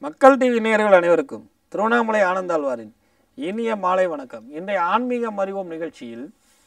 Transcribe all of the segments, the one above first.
மக்கள் டிவி நேயர்கள் அனைவருக்கும் திருவண்ணாமலை ஆனந்தாழ்வாரின் இனிய மாலை வணக்கம் இன்றைய ஆன்மீகம் அறிவோம் நிகழ்ச்சியில்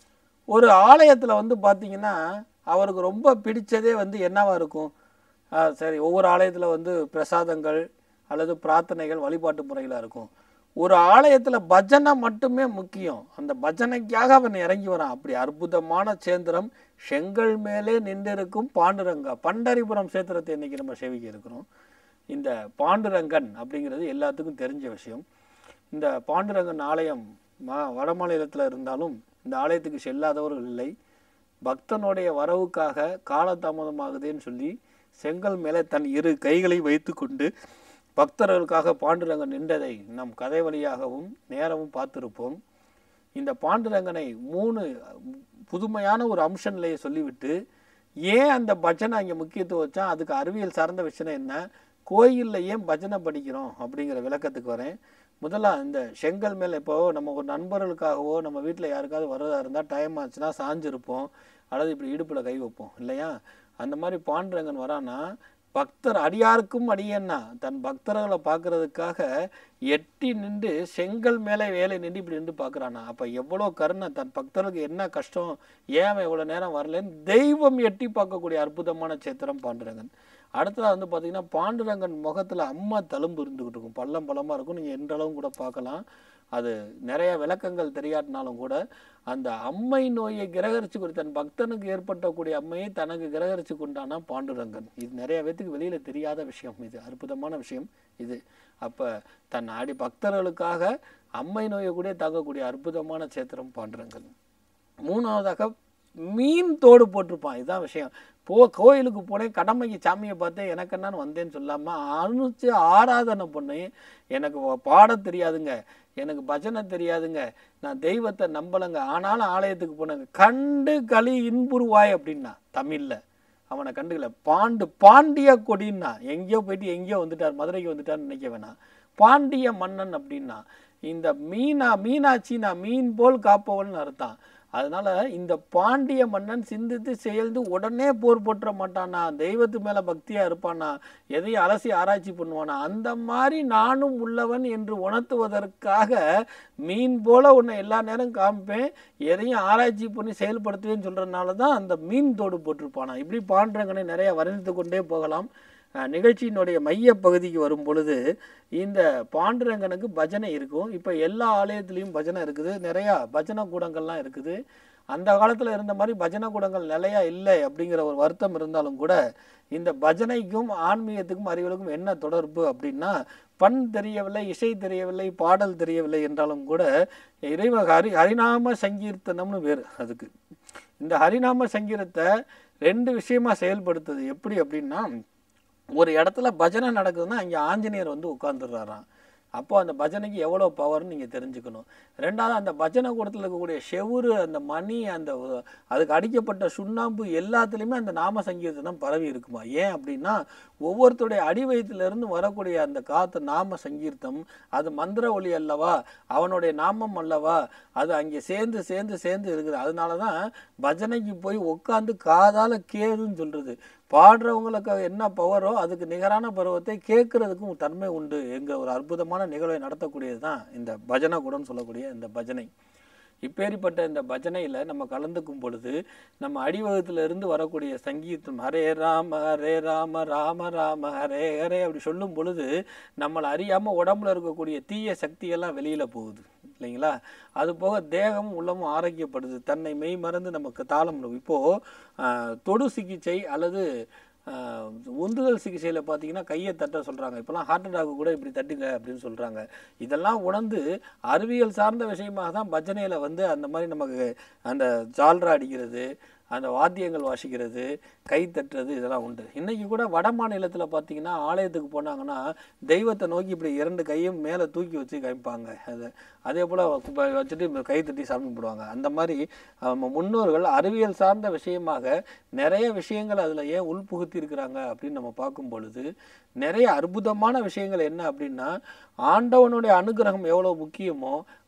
ஒரு ஆலயத்தில் வந்து பார்த்தீங்கன்னா அவருக்கு ரொம்ப பிடிச்சதே வந்து என்னவா இருக்கும் ஆ, சரி ஒவ்வொரு ஆலயத்தில் வந்து பிரசாதங்கள் அல்லது பிரார்த்தனைகள் வழிபாட்டு முறைகளாக இருக்கும் ஒரு ஆலயத்தில் பஜனை மட்டுமே முக்கியம் அந்த பஜனைக்காக அவன் இறங்கி வரான் அப்படி அற்புதமான சேந்திரம் செங்கல் மேலே நின்றிருக்கும் பாண்டுரங்கா பண்டரிபுரம் சேத்திரத்தை இன்னைக்கு நம்ம சேவிக்க இருக்கிறோம் இந்த பாண்டுரங்கன் அப்படிங்கிறது எல்லாத்துக்கும் தெரிஞ்ச விஷயம் இந்த பாண்டுரங்கன் ஆலயம் மா வட மாநிலத்தில் இருந்தாலும் இந்த ஆலயத்துக்கு செல்லாதவர்கள் இல்லை பக்தனுடைய வரவுக்காக காலதாமதமாகுதேன்னு சொல்லி செங்கல் மேலே தன் இரு கைகளை வைத்துக்கொண்டு பக்தர்களுக்காக பாண்டுரங்கன் நின்றதை நம் கதை வழியாகவும் நேரமும் பார்த்திருப்போம் இந்த பாண்டுரங்கனை மூணு புதுமையான ஒரு அம்ச நிலையை சொல்லிவிட்டு ஏன் அந்த பஜனை அங்கே முக்கியத்துவம் வச்சா அதுக்கு அறிவியல் சார்ந்த விஷயம் என்ன கோயிலில் ஏன் பஜனை படிக்கிறோம் அப்படிங்கிற விளக்கத்துக்கு வரேன் முதல்ல இந்த செங்கல் மேலே இப்போ நம்ம ஒரு நண்பர்களுக்காகவோ நம்ம வீட்டில் யாருக்காவது வர்றதா இருந்தால் டைம் ஆச்சுன்னா சாஞ்சிருப்போம் அல்லது இப்படி இடுப்பில் கை வைப்போம் இல்லையா அந்த மாதிரி பாண்டுரங்கன் வரானா பக்தர் அடியாருக்கும் அடியன்னா தன் பக்தர்களை பார்க்கறதுக்காக எட்டி நின்று செங்கல் மேலே வேலை நின்று இப்படி நின்று பார்க்குறானா அப்போ எவ்வளோ கருணை தன் பக்தர்களுக்கு என்ன கஷ்டம் ஏன் அவன் இவ்வளோ நேரம் வரலன்னு தெய்வம் எட்டி பார்க்கக்கூடிய அற்புதமான சேத்திரம் பாண்டுரங்கன் அடுத்ததாக வந்து பார்த்தீங்கன்னா பாண்டுரங்கன் முகத்தில் அம்மா தழும்பு இருந்துக்கிட்டு இருக்கும் பள்ளம் பள்ளமாக இருக்கும் நீங்கள் எந்தளவும் கூட பார்க்கலாம் அது நிறைய விளக்கங்கள் தெரியாட்டினாலும் கூட அந்த அம்மை நோயை கிரகரிச்சு கொடு தன் பக்தனுக்கு ஏற்பட்டக்கூடிய அம்மையை தனக்கு கிரகரிச்சு கொண்டானா பாண்டுரங்கன் இது நிறைய பேத்துக்கு வெளியில தெரியாத விஷயம் இது அற்புதமான விஷயம் இது அப்ப தன் அடி பக்தர்களுக்காக அம்மை நோயை கூட தாங்கக்கூடிய அற்புதமான சேத்திரம் பாண்டுரங்கன் மூணாவதாக மீன் தோடு போட்டிருப்பான் இதுதான் விஷயம் போ கோயிலுக்கு போனேன் கடமைக்கு சாமியை பார்த்தேன் எனக்கு என்னன்னு வந்தேன்னு சொல்லாம அனுச்சு ஆராதனை பண்ணி எனக்கு வ- பாடத் தெரியாதுங்க எனக்கு பஜனை தெரியாதுங்க நான் தெய்வத்தை நம்பலைங்க ஆனாலும் ஆலயத்துக்கு போனேங்க கண்டு களி இன்புருவாய் அப்படின்னா தமிழ்ல அவனை கண்டுக்கல பாண்டு பாண்டிய கொடின்னா எங்கேயோ போயிட்டு எங்கேயோ வந்துட்டார் மதுரைக்கு வந்துட்டார்னு நினைக்க வேணாம் பாண்டிய மன்னன் அப்படின்னா இந்த மீனா மீனாட்சினா மீன் போல் காப்பவன் அர்த்தம் அதனால இந்த பாண்டிய மன்னன் சிந்தித்து செயல்ந்து உடனே போர் போற்ற மாட்டானா தெய்வத்து மேல பக்தியா இருப்பானா எதையும் அலசி ஆராய்ச்சி பண்ணுவானா அந்த மாதிரி நானும் உள்ளவன் என்று உணர்த்துவதற்காக மீன் போல உன்னை எல்லா நேரம் காமிப்பேன் எதையும் ஆராய்ச்சி பண்ணி செயல்படுத்துவேன்னு சொல்றதுனால தான் அந்த மீன் தோடு போட்டிருப்பானா இப்படி பாண்டரங்கனை நிறைய வர்ணித்து கொண்டே போகலாம் அஹ், நிகழ்ச்சியினுடைய மைய பகுதிக்கு வரும் பொழுது இந்த பாண்டுரங்கனுக்கு பஜனை இருக்கும் இப்போ எல்லா ஆலயத்துலேயும் பஜனை இருக்குது நிறையா பஜனை கூடங்கள்லாம் இருக்குது அந்த காலத்தில் இருந்த மாதிரி பஜனை கூடங்கள் நிலையா இல்லை அப்படிங்கிற ஒரு வருத்தம் இருந்தாலும் கூட இந்த பஜனைக்கும் ஆன்மீகத்துக்கும் அறிவியலுக்கும் என்ன தொடர்பு அப்படின்னா பண் தெரியவில்லை இசை தெரியவில்லை பாடல் தெரியவில்லை என்றாலும் கூட இறைவ ஹரி ஹரிநாம சங்கீர்த்தனம்னு வேறு அதுக்கு இந்த ஹரிநாம சங்கீரத்தை ரெண்டு விஷயமா செயல்படுத்துது எப்படி அப்படின்னா ஒரு இடத்துல பஜனை நடக்குதுன்னா அங்கே ஆஞ்சநேயர் வந்து உட்காந்துடுறாராம் அப்போ அந்த பஜனைக்கு எவ்வளோ பவர்னு நீங்கள் தெரிஞ்சுக்கணும் ரெண்டாவது அந்த பஜனை கூடத்தில் இருக்கக்கூடிய செவுரு அந்த மணி அந்த உ- அதுக்கு அடிக்கப்பட்ட சுண்ணாம்பு எல்லாத்துலேயுமே அந்த நாம சங்கீர்த்தனம் பரவி இருக்குமா ஏன் அப்படின்னா ஒவ்வொருத்தருடைய அடி வயிற்றிலிருந்து வரக்கூடிய அந்த காத்து நாம சங்கீர்த்தம் அது மந்திர ஒலி அல்லவா அவனுடைய நாமம் அல்லவா அது அங்கே சேர்ந்து சேர்ந்து சேர்ந்து இருக்குது அதனால தான் பஜனைக்கு போய் உட்காந்து காதால கேதுன்னு சொல்றது பாடுறவங்களுக்கு என்ன பவரோ அதுக்கு நிகரான பருவத்தை கேட்கறதுக்கும் தன்மை உண்டு எங்க ஒரு அற்புதமான நிகழ்வை நடத்தக்கூடியது தான் இந்த பஜனை கூடன்னு சொல்லக்கூடிய இந்த பஜனை இப்பேரிப்பட்ட இந்த பஜனையில் நம்ம கலந்துக்கும் பொழுது நம்ம அடிவகத்துல இருந்து வரக்கூடிய சங்கீதம் ஹரே ராம ஹரே ராம ராம ராம ஹரே ஹரே அப்படி சொல்லும் பொழுது நம்மளை அறியாமல் உடம்புல இருக்கக்கூடிய தீய சக்தியெல்லாம் வெளியில் போகுது இல்லைங்களா அது போக தேகமும் உள்ளமும் ஆரோக்கியப்படுது தன்னை மெய் மறந்து நமக்கு தாளம் இப்போது தொடு சிகிச்சை அல்லது ஆஹ், உந்துதல் சிகிச்சையில் பார்த்தீங்கன்னா கையை தட்ட சொல்கிறாங்க இப்போலாம் ஹார்ட் அட்டாக் கூட இப்படி தட்டுங்க அப்படின்னு சொல்கிறாங்க இதெல்லாம் உணர்ந்து அறிவியல் சார்ந்த விஷயமாக தான் பஜனையில் வந்து அந்த மாதிரி நமக்கு அந்த ஜால்ரா அடிக்கிறது அந்த வாத்தியங்கள் வாசிக்கிறது கை தட்டுறது இதெல்லாம் உண்டு இன்னைக்கு கூட வட மாநிலத்தில் பார்த்தீங்கன்னா ஆலயத்துக்கு போனாங்கன்னா தெய்வத்தை நோக்கி இப்படி இரண்டு கையும் மேலே தூக்கி வச்சு காமிப்பாங்க அது அதே போல் வச்சுட்டு இப்படி கை தட்டி சாமி போடுவாங்க அந்த மாதிரி நம்ம முன்னோர்கள் அறிவியல் சார்ந்த விஷயமாக நிறைய விஷயங்கள் அதில் ஏன் உள்புகுத்தி இருக்கிறாங்க அப்படின்னு நம்ம பார்க்கும் பொழுது நிறைய அற்புதமான விஷயங்கள் என்ன அப்படின்னா ஆண்டவனுடைய அனுகிரகம் எவ்வளோ முக்கியமோ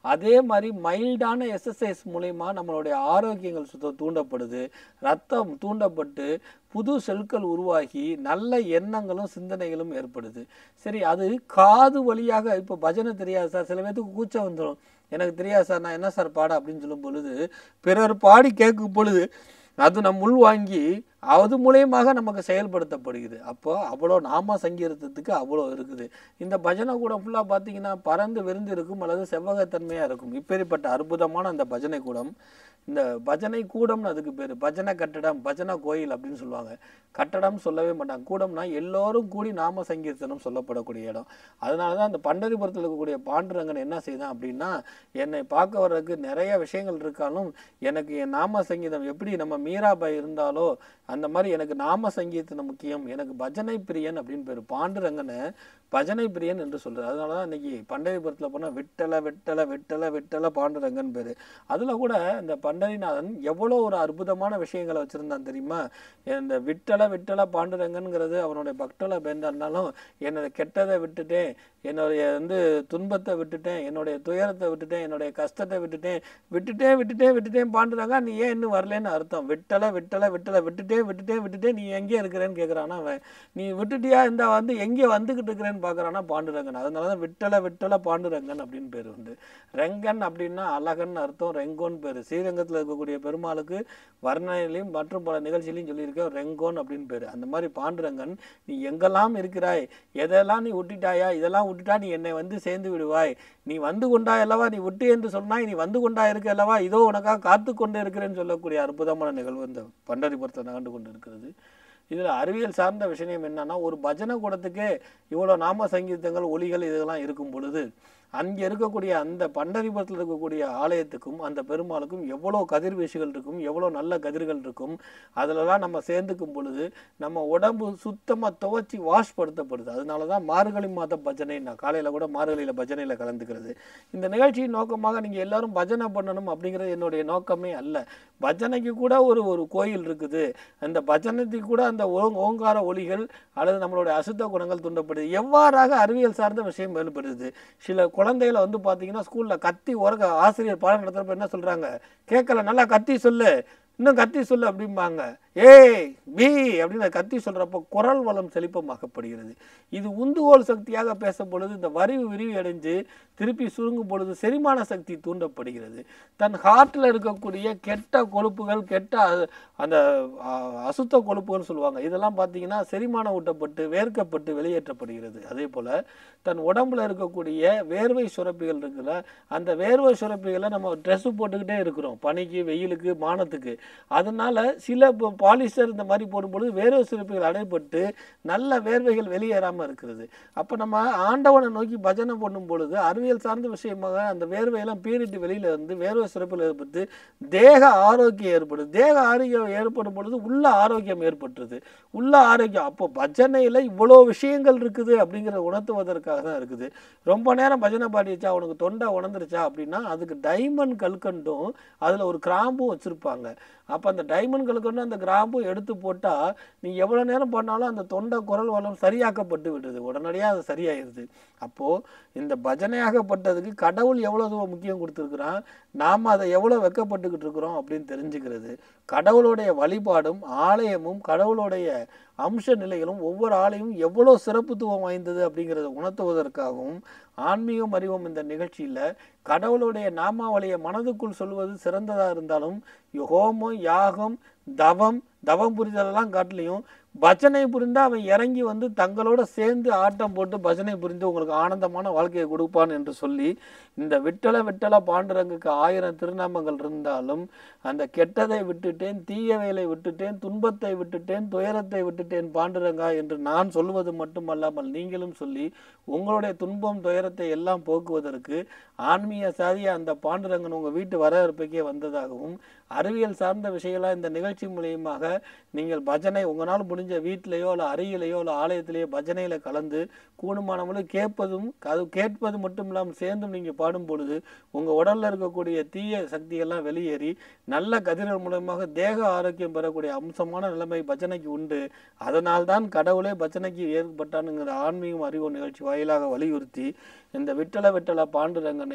அதே மாதிரி மைல்டான எக்ஸசைஸ் மூலயமா நம்மளுடைய ஆரோக்கியங்கள் சுத்த தூண்டப்படுது ரத்தம் தூண்டப்பட்டு புது செல்கள் உருவாகி நல்ல எண்ணங்களும் சிந்தனைகளும் ஏற்படுது சரி அது காது வழியாக இப்போ பஜனை தெரியாது சார் சில பேர்த்துக்கு கூச்சம் வந்துடும் எனக்கு தெரியாது சார் நான் என்ன சார் பாட அப்படின்னு சொல்லும் பொழுது பிறர் பாடி கேட்கும் பொழுது அது நம் உள்வாங்கி அது மூலியமாக நமக்கு செயல்படுத்தப்படுகிறது அப்போ அவ்வளோ நாம சங்கீர்த்தத்துக்கு அவ்வளோ இருக்குது இந்த பஜனை கூடம் ஃபுல்லாக பார்த்தீங்கன்னா பறந்து விருந்து இருக்கும் அல்லது செவ்வகத்தன்மையாக இருக்கும் இப்பேற்பட்ட அற்புதமான அந்த பஜனை கூடம் இந்த பஜனை கூடம்னு அதுக்கு பேர் பஜனை கட்டடம் பஜனை கோயில் அப்படின்னு சொல்லுவாங்க கட்டடம் சொல்லவே மாட்டாங்க கூடம்னா எல்லோரும் கூடி நாம சங்கீர்த்தனம் சொல்லப்படக்கூடிய இடம் அதனால தான் அந்த பண்டரிபுரத்தில் இருக்கக்கூடிய பாண்டுரங்கன் என்ன செய்தான் அப்படின்னா என்னை பார்க்க வர்றதுக்கு நிறைய விஷயங்கள் இருக்காலும் எனக்கு என் நாம சங்கீதம் எப்படி நம்ம மீராபாய் இருந்தாலோ அந்த மாதிரி எனக்கு நாம சங்கீதம் முக்கியம் எனக்கு பஜனை பிரியன் அப்படின்னு பேர் பாண்டுரங்கனை பஜனை பிரியன் என்று சொல்றாரு அதனால தான் இன்னைக்கு பண்டரிபுரத்தில் போனால் விட்டல விட்டல விட்டல விட்டல பாண்டுரங்கன் பேர் அதில் கூட இந்த பண்டரிநாதன் எவ்வளோ ஒரு அற்புதமான விஷயங்களை வச்சுருந்தான் தெரியுமா இந்த விட்டல விட்டல பாண்டுரங்கன்கிறது அவனுடைய பக்தல பேர்ந்தாலும் என்னோட கெட்டதை விட்டுட்டேன் என்னுடைய வந்து துன்பத்தை விட்டுட்டேன் என்னுடைய துயரத்தை விட்டுட்டேன் என்னுடைய கஷ்டத்தை விட்டுட்டேன் விட்டுட்டேன் விட்டுட்டேன் விட்டுட்டேன் பாண்டுறாங்க நீ ஏன் இன்னும் வரலன்னு அர்த்தம் விட்டல விட்டல விட்டல விட்டுட்டேன் விட்டுட்டேன் விட்டுட்டேன் நீ எங்கே இருக்கிறேன்னு கேட்குறானா அவன் நீ விட்டுட்டியா இந்த வந்து எங்கே வந்துக்கிட்டு இருக்கிறேன்னு பார்க்குறானா பாண்டுரங்கன் அதனால தான் விட்டல விட்டல பாண்டுரங்கன் அப்படின்னு பேர் உண்டு ரெங்கன் அப்படின்னா அழகன் அர்த்தம் ரெங்கோன் பேர் ஸ்ரீரங்கத்தில் இருக்கக்கூடிய பெருமாளுக்கு வர்ணனையிலையும் மற்றும் பல நிகழ்ச்சியிலையும் சொல்லியிருக்கேன் ரெங்கோன் அப்படின்னு பேர் அந்த மாதிரி பாண்டுரங்கன் நீ எங்கெல்லாம் இருக்கிறாய் எதெல்லாம் நீ விட்டுட்டாயா இதெல்லாம் விட்டுட்டா நீ என்னை வந்து சேர்ந்து விடுவாய் நீ வந்து கொண்டா அல்லவா நீ விட்டு என்று சொன்னாய் நீ வந்து கொண்டா இருக்க அல்லவா இதோ உனக்காக காத்து கொண்டு இருக்கிறேன்னு சொல்லக்கூடிய அற்புதமான நிகழ்வு இந்த பண்டரிபுரத்தில் நகண்டு கொண்டு இருக்கிறது இதில் அறிவியல் சார்ந்த விஷயம் என்னன்னா ஒரு பஜனை கூடத்துக்கே இவ்வளோ நாம சங்கீதங்கள் ஒலிகள் இதெல்லாம் இருக்கும் பொழுது அங்கே இருக்கக்கூடிய அந்த பண்டரிபுரத்தில் இருக்கக்கூடிய ஆலயத்துக்கும் அந்த பெருமாளுக்கும் எவ்வளோ கதிர்வீசுகள் இருக்கும் எவ்வளோ நல்ல கதிர்கள் இருக்கும் அதிலலாம் நம்ம சேர்ந்துக்கும் பொழுது நம்ம உடம்பு சுத்தமாக துவச்சி வாஷ் படுத்தப்படுது அதனால தான் மார்கழி மாத பஜனை நான் காலையில் கூட மார்கழியில் பஜனையில் கலந்துக்கிறது இந்த நிகழ்ச்சியின் நோக்கமாக நீங்கள் எல்லாரும் பஜனை பண்ணணும் அப்படிங்கிறது என்னுடைய நோக்கமே அல்ல பஜனைக்கு கூட ஒரு ஒரு கோயில் இருக்குது அந்த பஜனைக்கு கூட அந்த ஓ- ஓங்கார ஒலிகள் அல்லது நம்மளுடைய அசுத்த குணங்கள் தூண்டப்படுது எவ்வாறாக அறிவியல் சார்ந்த விஷயம் வெளிப்படுது சில குழந்தைகளை வந்து பார்த்தீங்கன்னா ஸ்கூலில் கத்தி உரக ஆசிரியர் பாடம் நடத்துறப்ப என்ன சொல்கிறாங்க கேட்கல நல்லா கத்தி சொல்லு இன்னும் கத்தி சொல்லு அப்படிம்பாங்க ஏய் பி அப்படின்னு கத்தி சொல்றப்போ குரல் வளம் செழிப்பமாக்கப்படுகிறது இது உந்துகோல் சக்தியாக பேசும் பொழுது இந்த வரிவு விரிவு அடைஞ்சு திருப்பி சுருங்கும் பொழுது செரிமான சக்தி தூண்டப்படுகிறது தன் ஹார்ட்டில் இருக்கக்கூடிய கெட்ட கொழுப்புகள் கெட்ட அ- அந்த அ, அசுத்த கொழுப்புகள் சொல்லுவாங்க இதெல்லாம் பார்த்தீங்கன்னா செரிமானம் ஊட்டப்பட்டு வேர்க்கப்பட்டு வெளியேற்றப்படுகிறது அதே போல தன் உடம்புல இருக்கக்கூடிய வேர்வை சுரப்பிகள் இருக்குல்ல அந்த வேர்வை சுரப்பிகளை நம்ம ட்ரெஸ் போட்டுக்கிட்டே இருக்கிறோம் பனிக்கு வெயிலுக்கு மானத்துக்கு அதனால சில ப- பாலிஸ்டர் இந்த மாதிரி போடும்பொழுது வேர்வை சுரப்பிகள் அடைபட்டு நல்ல வேர்வைகள் வெளியேறாம இருக்கிறது அப்ப நம்ம ஆண்டவனை நோக்கி பஜனை பண்ணும் பொழுது அறிவியல் சார்ந்த விஷயமாக அந்த வேர்வையெல்லாம் பீரிட்டு வெளியில இருந்து வேர்வை சுரப்பில் ஏற்பட்டு தேக ஆரோக்கியம் ஏற்படுது தேக ஆரோக்கியம் ஏற்படும் பொழுது உள்ள ஆரோக்கியம் ஏற்பட்டுருது உள்ள ஆரோக்கியம் அப்போ பஜனையில் இவ்வளோ விஷயங்கள் இருக்குது அப்படிங்கிறத உணர்த்துவதற்காக தான் இருக்குது ரொம்ப நேரம் பஜனை பாடிச்சா அவனுக்கு தொண்டை உணர்ந்துருச்சா அப்படின்னா அதுக்கு டைமண்ட் கல்கண்டும் அதில் ஒரு கிராம்பும் வச்சுருப்பாங்க அப்போ அந்த டைமண்ட் கல்கண்டும் அந்த கிராம்பும் எடுத்து போட்டால் நீ எவ்வளோ நேரம் பண்ணாலும் அந்த தொண்டை குரல் வளம் சரியாக்கப்பட்டு விடுது உடனடியாக அது சரியாயிருது அப்போது இந்த பஜனையாகப்பட்டதுக்கு கடவுள் எவ்வளோ தூரம் முக்கியம் கொடுத்துருக்குறான் நாம் அதை எவ்வளோ வெக்கப்பட்டுக்கிட்டு இருக்கிறோம் அப்படின்னு தெரிஞ்சுக்கிறது கடவுளுடைய வழிபாடும் ஆலயமும் கடவுளுடைய அம்ச நிலைகளும் ஒவ்வொரு ஆலயமும் எவ்வளோ சிறப்புத்துவம் வாய்ந்தது அப்படிங்கிறத உணர்த்துவதற்காகவும் ஆன்மீகம் அறிவோம் இந்த நிகழ்ச்சியில் கடவுளுடைய நாமாவளியை மனதுக்குள் சொல்வது சிறந்ததாக இருந்தாலும் ஹோமம் யாகம் தவம் தவம் புரிதலெல்லாம் காட்டிலையும் பஜனை புரிந்து அவன் இறங்கி வந்து தங்களோட சேர்ந்து ஆட்டம் போட்டு பஜனை புரிந்து உங்களுக்கு ஆனந்தமான வாழ்க்கையை கொடுப்பான் என்று சொல்லி இந்த விட்டல விட்டல பாண்டுரங்குக்கு ஆயிரம் திருநாமங்கள் இருந்தாலும் அந்த கெட்டதை விட்டுட்டேன் தீயவைகளை விட்டுட்டேன் துன்பத்தை விட்டுட்டேன் துயரத்தை விட்டுட்டேன் பாண்டுரங்கா என்று நான் சொல்வது மட்டுமல்லாமல் நீங்களும் சொல்லி உங்களுடைய துன்பம் துயரத்தை எல்லாம் போக்குவதற்கு ஆன்மீக சாதிய அந்த பாண்டுரங்கன் உங்கள் வீட்டு வரவேற்புக்கே வந்ததாகவும் அறிவியல் சார்ந்த விஷயங்களாக இந்த நிகழ்ச்சி மூலியமாக நீங்கள் பஜனை உங்களால் முடிஞ்ச வீட்டிலேயோ இல்லை அருகிலேயோ இல்லை ஆலயத்திலேயோ பஜனையில் கலந்து கூடுமானவளை கேட்பதும் அது கேட்பது மட்டும் இல்லாமல் சேர்ந்தும் நீங்கள் பாடும் பொழுது உங்கள் உடலில் இருக்கக்கூடிய தீய சக்தியெல்லாம் வெளியேறி நல்ல கதிர்கள் மூலமாக தேக ஆரோக்கியம் பெறக்கூடிய அம்சமான நிலைமை பஜனைக்கு உண்டு அதனால்தான் கடவுளே பஜனைக்கு ஏற்பட்டானுங்கிற ஆன்மீகம் அறிவு நிகழ்ச்சி வாயிலாக வலியுறுத்தி இந்த விட்டல விட்டல பாண்டுரங்கனை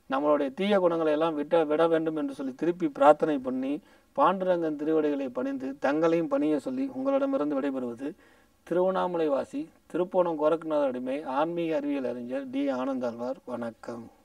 நம்மளுடைய தீய குணங்களை எல்லாம் விட்ட விட வேண்டும் என்று சொல்லி திருப்பி பிரார்த்தனை பண்ணி பாண்டுரங்கன் திருவடிகளை பணிந்து தங்களையும் பணிய சொல்லி உங்களிடமிருந்து விடைபெறுவது திருவண்ணாமலை வாசி திருப்போணம் கோரக்குநாத அடிமை ஆன்மீக அறிவியல் அறிஞர் டி ஆனந்தாழ்வார் வணக்கம்